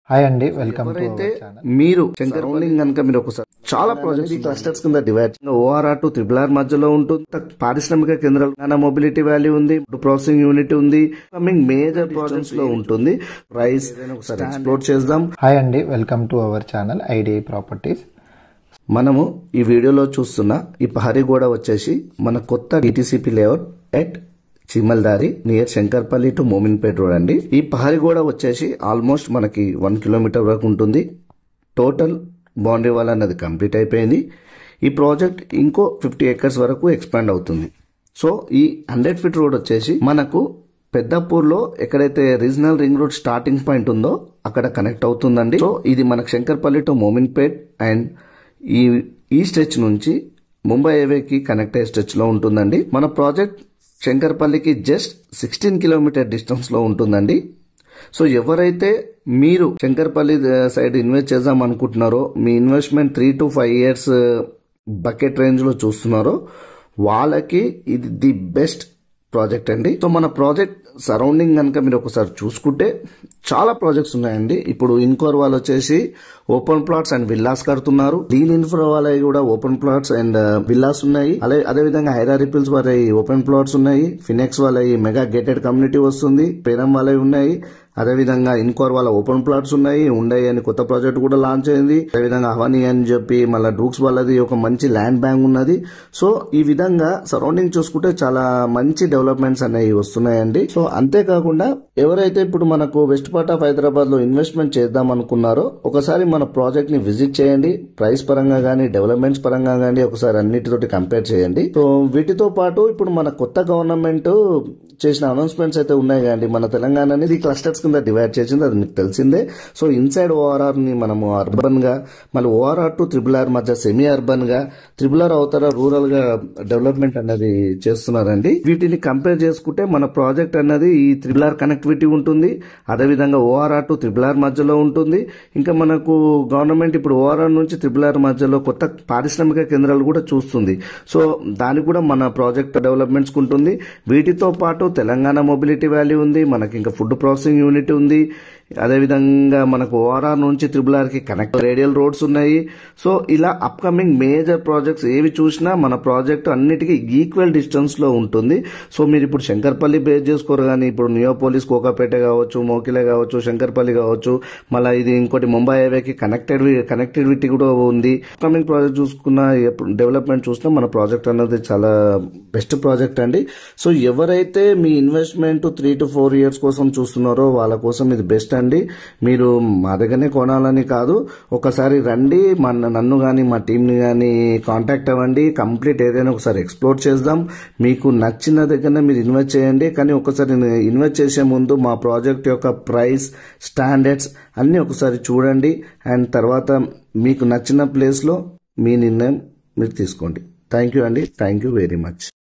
hi అండి welcome to ఎవరైతే our channel మీరు సరౌండింగ్ కనుక మీరు ఒకసారి చాలా ప్రాజెక్ట్స్ క్లస్టర్స్ కింద divide OR to triple R మధ్యలో ఉంటుంది త- పారిశ్రామిక కేంద్రాలు నానా మొబిలిటీ వాల్యూ ఉంది ప్రాసెసింగ్ యూనిట్ ఉంది కమింగ్ మేజర్ ప్రాజెక్ట్స్ లో ఉంటుంది ప్రైస్ ఒకసారి ఎక్స్ప్లోర్ చేద్దాం హాయ్ అండి welcome to our channel IDI properties మనము ఈ వీడియోలో చూస్తున్న ఈ పహరిగూడ వచ్చేసి మన కొత్త DTCP layout at Chimmaldari near Shankarpalli to Mominpet road అండి ఈ పహరిగూడ వచ్చేసి ఆల్మోస్ట్ మనకి వన్ కిలోమీటర్ వరకు ఉంటుంది టోటల్ బౌండరీ వాల్ అన్నది కంప్లీట్ అయిపోయింది ఈ ప్రాజెక్ట్ ఇంకో ఫిఫ్టీ ఎకర్స్ వరకు ఎక్స్పాండ్ అవుతుంది సో ఈ హండ్రెడ్ ఫీట్ రోడ్ వచ్చేసి మనకు పెద్దపూర్లో ఎక్కడైతే regional ring road starting point ఉందో అక్కడ కనెక్ట్ అవుతుందండి సో ఇది మనకు శంకర్పల్లి టు మోమిన్పేట్ అండ్ ఈ ఈ స్ట్రెచ్ నుంచి ముంబై హైవేకి కనెక్ట్ అయ్యే స్ట్రెచ్ లో ఉంటుందండి మన ప్రాజెక్ట్ శంకర్పల్లికి జస్ట్ సిక్స్టీన్ కిలోమీటర్ డిస్టెన్స్ లో ఉంటుందండి సో ఎవరైతే మీరు శంకర్పల్లి సైడ్ ఇన్వెస్ట్ చేద్దాం అనుకుంటున్నారో మీ investment three to five years bucket range లో చూస్తున్నారో వాళ్ళకి ఇది ది బెస్ట్ ప్రాజెక్ట్ అండి సో మన ప్రాజెక్ట్ సరౌండింగ్ కనుక మీరు ఒకసారి చూసుకుంటే చాలా ప్రాజెక్ట్స్ ఉన్నాయండి ఇప్పుడు ఇన్కోర్ వాళ్ళు వచ్చేసి ఓపెన్ ప్లాట్స్ అండ్ విల్లాస్ కడుతున్నారు డీల్ ఇన్ఫ్రా వాళ్ళవి కూడా ఓపెన్ ప్లాట్స్ అండ్ విల్లాస్ ఉన్నాయి అలాగే అదే విధంగా హైరా రిపిల్స్ వాళ్ళవి ఓపెన్ ప్లాట్స్ ఉన్నాయి ఫినెక్స్ వాళ్ళవి మెగా గేటెడ్ కమ్యూనిటీ వస్తుంది పేరం వాళ్ళవి ఉన్నాయి అదేవిధంగా ఇన్కోర్ వాళ్ళ ఓపెన్ ప్లాట్స్ ఉన్నాయి ఉండయి అని కొత్త ప్రాజెక్ట్ కూడా లాంచ్ అయింది అదేవిధంగా అవని అని చెప్పి మళ్ళీ డూక్స్ వాళ్ళది ఒక మంచి ల్యాండ్ బ్యాంక్ ఉన్నది సో ఈ విధంగా సరౌండింగ్ చూసుకుంటే చాలా మంచి డెవలప్మెంట్స్ అనేవి వస్తున్నాయండి సో అంతేకాకుండా ఎవరైతే ఇప్పుడు మనకు వెస్ట్ పార్ట్ ఆఫ్ హైదరాబాద్ లో ఇన్వెస్ట్మెంట్ చేద్దాం అనుకున్నారో ఒకసారి మన ప్రాజెక్ట్ ని విజిట్ చేయండి ప్రైస్ పరంగా గానీ డెవలప్మెంట్స్ పరంగా గానీ ఒకసారి అన్నిటితోటి కంపేర్ చేయండి సో వీటితో పాటు ఇప్పుడు మన కొత్త గవర్నమెంట్ చేసిన అనౌన్స్మెంట్స్ అయితే ఉన్నాయి కండి మన తెలంగాణ అనేది క్లస్టర్స్ కింద డివైడ్ చేసింది అది మీకు తెలిసిందే సో ఇన్సైడ్ ఓఆర్ఆర్ ని మనము అర్బన్ గా మళ్ళీ ఓఆర్ఆర్ టు త్రిబుల్ ఆర్ మధ్య సెమీ అర్బన్ గా త్రిబుల్ ఆర్ అవతల రూరల్ గా డెవలప్మెంట్ అనేది చేస్తున్నారండి వీటిని కంపేర్ చేసుకుంటే మన ప్రాజెక్ట్ అన్నది ఈ త్రిబుల్ ఆర్ కనెక్టివిటీ ఉంటుంది అదేవిధంగా ఓఆర్ఆర్ టు త్రిబుల్ ఆర్ మధ్యలో ఉంటుంది ఇంకా మనకు గవర్నమెంట్ ఇప్పుడు ఓఆర్ఆర్ నుంచి త్రిబుల్ ఆర్ మధ్యలో కొత్త పారిశ్రామిక కేంద్రాలు కూడా చూస్తుంది సో దానికి కూడా మన ప్రాజెక్ట్ డెవలప్మెంట్స్ ఉంటుంది వీటితో పాటు తెలంగాణ మొబిలిటీ వాల్యూ ఉంది మనకి ఇంకా ఫుడ్ ప్రాసెసింగ్ యూనిట్ ఉంది అదేవిధంగా మనకు ఓఆర్ఆర్ నుంచి త్రిబుల్ ఆర్ కి కనెక్ట్ రేడియల్ రోడ్స్ ఉన్నాయి సో ఇలా అప్కమింగ్ మేజర్ ప్రాజెక్ట్స్ ఏవి చూసినా మన ప్రాజెక్ట్ అన్నిటికీ ఈక్వల్ డిస్టెన్స్ లో ఉంటుంది సో మీరు ఇప్పుడు శంకర్పల్లి బేస్ చేసుకోరు కానీ ఇప్పుడు నియోపోలిస్ కోకాపేట కావచ్చు మోకిలే కావచ్చు శంకర్పల్లి కావచ్చు మళ్ళీ ఇది ఇంకోటి ముంబై హైవేకి కనెక్టెడ్ కనెక్టివిటీ కూడా ఉంది అప్కమింగ్ ప్రాజెక్ట్ చూసుకున్న డెవలప్మెంట్ చూసినా మన ప్రాజెక్ట్ అనేది చాలా బెస్ట్ ప్రాజెక్ట్ అండి సో ఎవరైతే మీ investment three to four years కోసం చూస్తున్నారో వాళ్ళ కోసం ఇది బెస్ట్ అండి మీరు మా దగ్గరనే కొనాలని కాదు ఒకసారి రండి మన నన్ను కానీ మా టీంని కానీ కాంటాక్ట్ అవ్వండి కంప్లీట్ ఏదైనా ఒకసారి ఎక్స్ప్లోర్ చేద్దాం మీకు నచ్చిన దగ్గర మీరు ఇన్వెస్ట్ చేయండి కానీ ఒకసారి ఇన్వెస్ట్ చేసే ముందు మా ప్రాజెక్ట్ యొక్క ప్రైస్ స్టాండర్డ్స్ అన్నీ ఒకసారి చూడండి అండ్ తర్వాత మీకు నచ్చిన ప్లేస్లో మీ నిర్ణయం మీరు తీసుకోండి థ్యాంక్ యూ అండి థ్యాంక్ యూ వెరీ మచ్